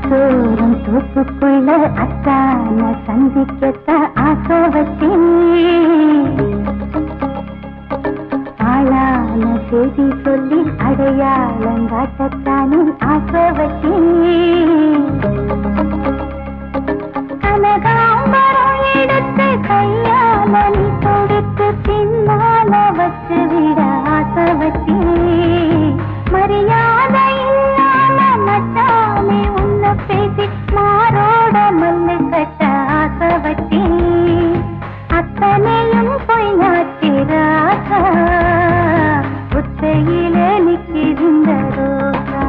அத்தோறும் தூப்புக்குள்ள அத்தான சந்திக்கத்த ஆசை வச்சேன் ஆளான செய்தி சொல்லி அடையாளம் காட்டத்தானே ஆசை வச்சேன் கனகாம்பரம் எடுத்து கையால நீ தொடுத்து பின்னால வச்சு விட ஆசை வச்சேன் மரியாதை இல்லாம மச்சாமே உன்னை பேசி மாரோட மல்லு கட்ட ஆசை வச்சேன் அத்தனையும் பொய்யாச்சிராசா புத்தையில நிக்கிருந்த ரோசா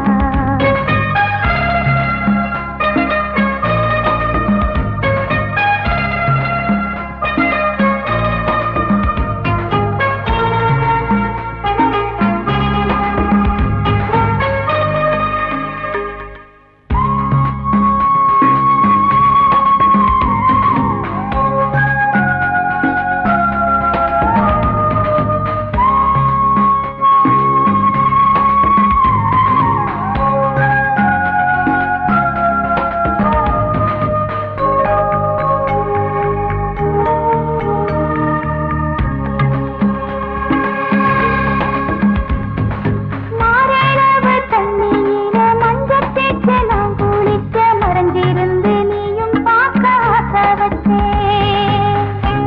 மாரளவு தண்ணீர மஞ்சள் தேய்ச்ச நான் குளிக்க மறைஞ்சிருந்து நீயும் பார்க்க ஆசை வச்சேன்.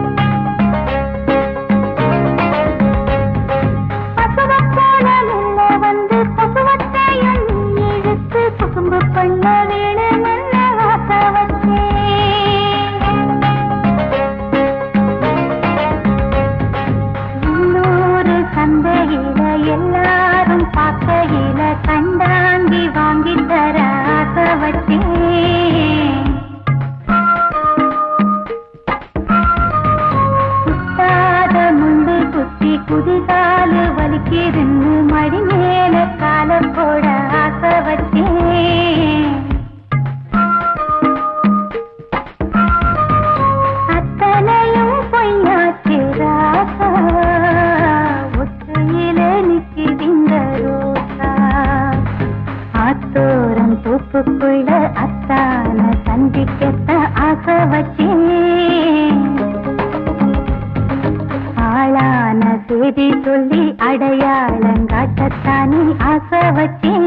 பசுவைப் போல மெல்ல வந்து பசுவத்தையும் நீ இழுத்து குசும்பு பண்ண வேணுமென்னு ஆசை வச்சேன். இன்னொரு சந்தையில எல்லாரும் பார்க்கையில கண்டாங்கி வாங்கி தர ஆசை வச்சேன் குத்தாத முண்டு குத்தி குதிகாலு வலிக்கிருந்து மடி மேல கால போட ஆசை வச்சேன் அத்தனையும் பொய்யாச்சு ராசா ஒற்றையில நிக்கிதிந்த ரோசா ஆத்தோரம் தோப்புக்குள்ள அத்தான சந்திக்கத்த ஆசை வச்சேன் ஆளான செய்தி சொல்லி அடையாளம் காட்டத்தானே ஆசை வச்சேன்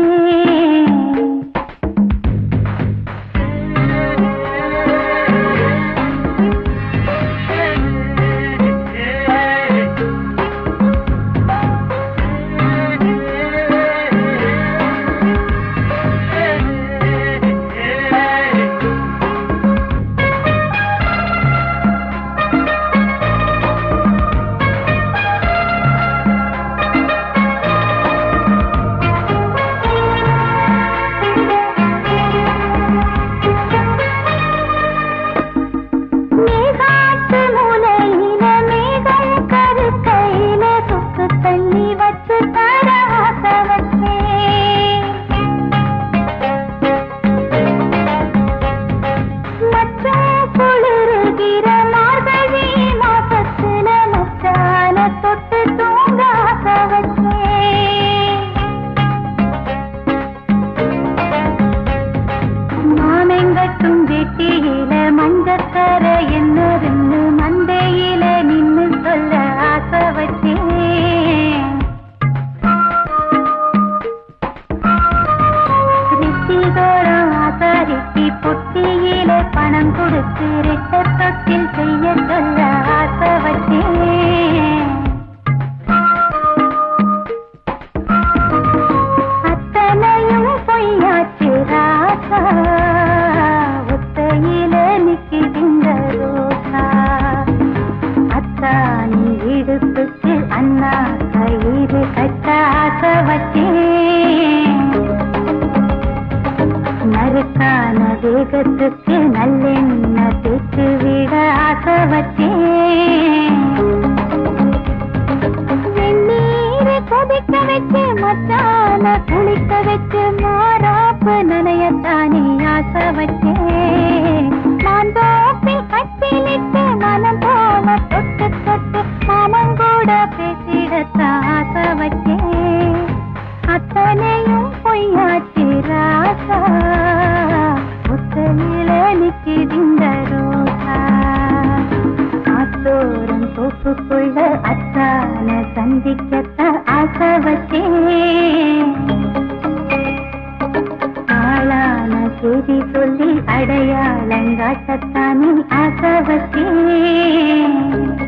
மேகாட்டு மூலையில மேகம் கருக்கையில சுக்கு தண்ணி வச்சு தர ஆசை வச்சேன். மச்சான் குளிருகிற மார்கழி மாசத்துல மச்சான தொட்டு தூங்க ஆசை வச்சேன். மாமெங்கட்டும் வெட்டியில மஞ்சக்கர என்னருன்னு மந்தையில நின்னு சொல்ல ஆசை வச்சேன் ரித்திகோரம் ஆசாரித்தி பொட்டியில பணம் கொடுத்து ரெட்ட தொட்டில் செய்ய சொல்ல ஆசை வச்சேன் அத்தனையும் பொய்யாச்சு ராசா ஒத்தையில நிக்கிதிந்த ரோசா அத்தானி இடுப்புக்கு அண்ணா கயிறு கட்ட ஆசை வச்சேன் நறுக்கான வேகத்துக்கு நல்லெண்ணெய் தேய்ச்சு விட ஆசை வச்சேன் வெந்நீரை கொதிக்க வச்சு மச்சான குளிக்க வச்சு மாறாப்பு நனையத்தானே ஆசை வச்சேன் மாந்தோப்பில் கட்டிலிட்டு மனம் போல தொட்டு தொட்டு மாமங்கூட பேசிடத்தான் ஆசை வச்சேன் அத்தனையும் பொய்யாச்சு ராசா இனிக்குது இந்த ரோசா ஆத்தோரம் தோப்புக்குள்ள அத்தான சந்திக்கத்தான் ஆசை வச்சேன் ஆளான செய்தி சொல்லி அடையாளங்காட்டத்தானே ஆசை வச்சேன்